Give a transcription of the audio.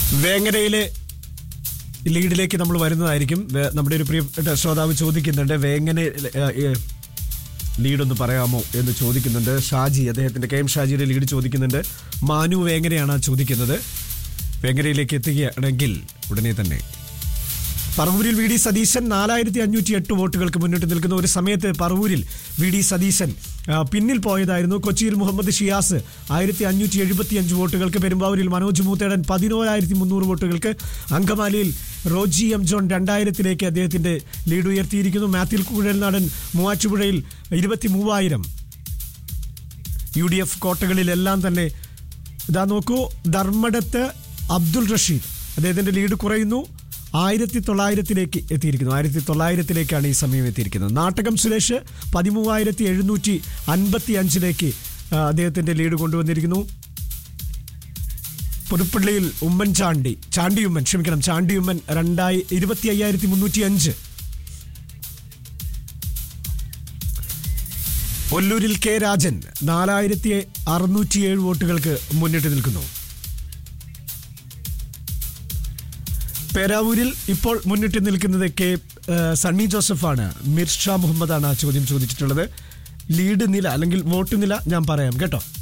വേങ്ങരയിലെ ലീഡിലേക്ക് നമ്മൾ വരുന്നതായിരിക്കും വേ- നമ്മുടെ ഒരു പ്രിയപ്പെട്ട ശ്രോതാവ് ചോദിക്കുന്നുണ്ട് വേങ്ങന ലീഡ് ഒന്ന് പറയാമോ എന്ന് ചോദിക്കുന്നുണ്ട് ഷാജി അദ്ദേഹത്തിന്റെ കെ എം ഷാജിയുടെ ലീഡ് ചോദിക്കുന്നുണ്ട് മാനു വേങ്ങരയാണ് ചോദിക്കുന്നത് വേങ്ങരയിലേക്ക് എത്തുകയാണെങ്കിൽ ഉടനെ തന്നെ പറവൂരിൽ വി ഡി സതീശൻ നാലായിരത്തി അഞ്ഞൂറ്റി എട്ട് വോട്ടുകൾക്ക് മുന്നിട്ട് നിൽക്കുന്ന ഒരു സമയത്ത് പറവൂരിൽ വി ഡി സതീശൻ ആ, പിന്നിൽ പോയതായിരുന്നു കൊച്ചിയിൽ മുഹമ്മദ് ഷിയാസ് ആയിരത്തി അഞ്ഞൂറ്റി എഴുപത്തി അഞ്ച് വോട്ടുകൾക്ക് പെരുമ്പാവൂരിൽ മനോജ് മൂത്തേടൻ പതിനോരായിരത്തി മുന്നൂറ് വോട്ടുകൾക്ക് അങ്കമാലിയിൽ റോജി എം ജോൺ രണ്ടായിരത്തിലേക്ക് അദ്ദേഹത്തിന്റെ ലീഡ് ഉയർത്തിയിരിക്കുന്നു മാത്യു കുഴൽനാടൻ മൂവാറ്റുപുഴയിൽ ഇരുപത്തി മൂവായിരം യു ഡി എഫ് കോട്ടകളിലെല്ലാം തന്നെ ഇതാ നോക്കൂ ധർമ്മടത്ത് അബ്ദുൾ റഷീദ് അദ്ദേഹത്തിന്റെ ലീഡ് കുറയുന്നു ആയിരത്തി തൊള്ളായിരത്തിലേക്ക് എത്തിയിരിക്കുന്നു ആയിരത്തി തൊള്ളായിരത്തിലേക്കാണ് ഈ സമയം എത്തിയിരിക്കുന്നത് നാട്ടകം സുരേഷ് പതിമൂവായിരത്തി എഴുന്നൂറ്റി അൻപത്തി അഞ്ചിലേക്ക് ആ, അദ്ദേഹത്തിന്റെ ലീഡ് കൊണ്ടുവന്നിരിക്കുന്നു പുതുപ്പള്ളിയിൽ ഉമ്മൻചാണ്ടി ചാണ്ടിയുമ്മൻ ക്ഷമിക്കണം ചാണ്ടിയുമ്മൻ രണ്ടായി ഇരുപത്തി അയ്യായിരത്തി മുന്നൂറ്റി അഞ്ച് ഒല്ലൂരിൽ കെ രാജൻ നാലായിരത്തി അറുന്നൂറ്റിയേഴ് വോട്ടുകൾക്ക് മുന്നിട്ട് നിൽക്കുന്നു പേരാവൂരിൽ ഇപ്പോൾ മുന്നിട്ട് നിൽക്കുന്നത് കെ ഏഹ്, സണ്ണി ജോസഫാണ് മിർഷ മുഹമ്മദാണ് ആ ചോദ്യം ചോദിച്ചിട്ടുള്ളത് ലീഡ് നില അല്ലെങ്കിൽ വോട്ട് നില ഞാൻ പറയാം കേട്ടോ